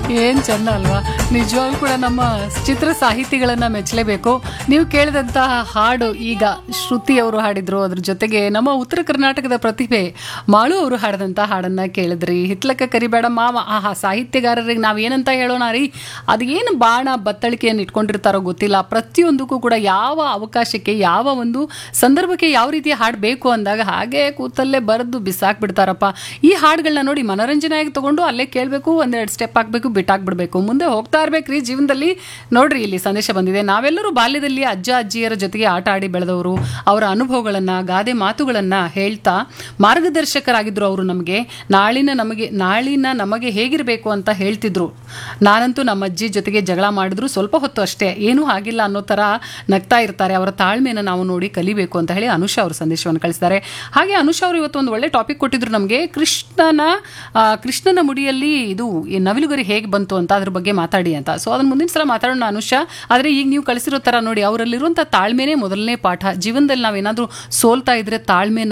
ಏನ್ ಚಂದ ಅಲ್ವಾ ನಿಜವಾಗ್ಲೂ ಕೂಡ ನಮ್ಮ ಚಿತ್ರ ಸಾಹಿತಿಗಳನ್ನ ಮೆಚ್ಚಲೇಬೇಕು ನೀವು ಕೇಳಿದಂತಹ ಹಾಡು ಈಗ ಶ್ರುತಿ ಅವರು ಹಾಡಿದ್ರು ಅದ್ರ ಜೊತೆಗೆ ನಮ್ಮ ಉತ್ತರ ಕರ್ನಾಟಕದ ಪ್ರತಿಭೆ ಮಾಳು ಅವರು ಹಾಡಿದಂಥ ಹಾಡನ್ನ ಕೇಳಿದ್ರಿ ಹಿತ್ಲಕ್ಕ ಕರಿಬೇಡ ಮಾವ ಆಹಾ ಸಾಹಿತ್ಯಗಾರರಿಗೆ ನಾವೇನಂತ ಹೇಳೋಣ ರೀ ಅದೇನು ಬಾಣ ಬತ್ತಳಿಕೆಯನ್ನು ಇಟ್ಕೊಂಡಿರ್ತಾರೋ ಗೊತ್ತಿಲ್ಲ ಪ್ರತಿಯೊಂದಕ್ಕೂ ಕೂಡ ಯಾವ ಅವಕಾಶಕ್ಕೆ ಯಾವ ಒಂದು ಸಂದರ್ಭಕ್ಕೆ ಯಾವ ರೀತಿಯ ಹಾಡು ಬೇಕು ಅಂದಾಗ ಹಾಗೆ ಕೂತಲ್ಲೇ ಬರೆದು ಬಿಸಾಕ್ಬಿಡ್ತಾರಪ್ಪ ಈ ಹಾಡುಗಳನ್ನ ನೋಡಿ ಮನೋರಂಜನೆಯಾಗಿ ತಗೊಂಡು ಅಲ್ಲೇ ಕೇಳಬೇಕು ಒಂದೆರಡು ಸ್ಟೆಪ್ ಹಾಕಬೇಕು ಬಿಟ್ಟಾಕ್ಬಿಡ್ಬೇಕು ಮುಂದೆ ಹೋಗ್ತಾ ಇರ್ಬೇಕ್ರಿ ಜೀವನದಲ್ಲಿ ನೋಡ್ರಿ ಇಲ್ಲಿ ಸಂದೇಶ ಬಂದಿದೆ ನಾವೆಲ್ಲರೂ ಬಾಲ್ಯದಲ್ಲಿ ಅಜ್ಜ ಅಜ್ಜಿಯರ ಜೊತೆಗೆ ಆಟ ಆಡಿ ಬೆಳೆದವರು ಅವರ ಅನುಭವಗಳನ್ನು ಗಾದೆ ಮಾತುಗಳನ್ನು ಹೇಳ್ತಾ ಮಾರ್ಗದರ್ಶಕರಾಗಿದ್ದರು ಅವರು ನಮಗೆ ನಾಳಿನ ನಮಗೆ ನಾಳಿನ ನಮಗೆ ಹೇಗಿರಬೇಕು ಅಂತ ಹೇಳ್ತಿದ್ರು ನಾನಂತೂ ನಮ್ಮ ಅಜ್ಜಿ ಜೊತೆಗೆ ಜಗಳ ಮಾಡಿದ್ರು ಸ್ವಲ್ಪ ಹೊತ್ತು ಅಷ್ಟೇ ಏನೂ ಆಗಿಲ್ಲ ಅನ್ನೋ ಥರ ನಗ್ತಾ ಇರ್ತಾರೆ ಅವರ ತಾಳ್ಮೆಯನ್ನು ನಾವು ನೋಡಿ ಕಲಿಬೇಕು ಅಂತ ಹೇಳಿ ಅನುಷಾ ಅವರು ಸಂದೇಶವನ್ನು ಕಳಿಸಿದ್ದಾರೆ ಹಾಗೆ ಅನುಷಾ ಅವರು ಇವತ್ತು ಒಂದು ಒಳ್ಳೆ ಟಾಪಿಕ್ ಕೊಟ್ಟಿದ್ರು ನಮಗೆ ಕೃಷ್ಣನ ಆ, ಕೃಷ್ಣನ ಮುಡಿಯಲ್ಲಿ ಇದು ಈ ನವಿಲುಗರಿ ಹೇಗೆ ಬಂತು ಅಂತ ಅದ್ರ ಬಗ್ಗೆ ಮಾತಾಡಿ ಅಂತ ಸೊ ಅದನ್ನ ಮುಂದಿನ ಸಲ ಮಾತಾಡೋಣ ಅನುಷಾ ಆದರೆ ಈಗ ನೀವು ಕಳಿಸಿರೋ ಥರ ನೋಡಿ ಅವರಲ್ಲಿರುವಂಥ ತಾಳ್ಮೆನೇ ಮೊದಲನೇ ಪಾಠ ಜೀವನದಲ್ಲಿ ನಾವೇನಾದರೂ ಸೋಲ್ತಾ ಇದ್ರೆ ತಾಳ್ಮೆನ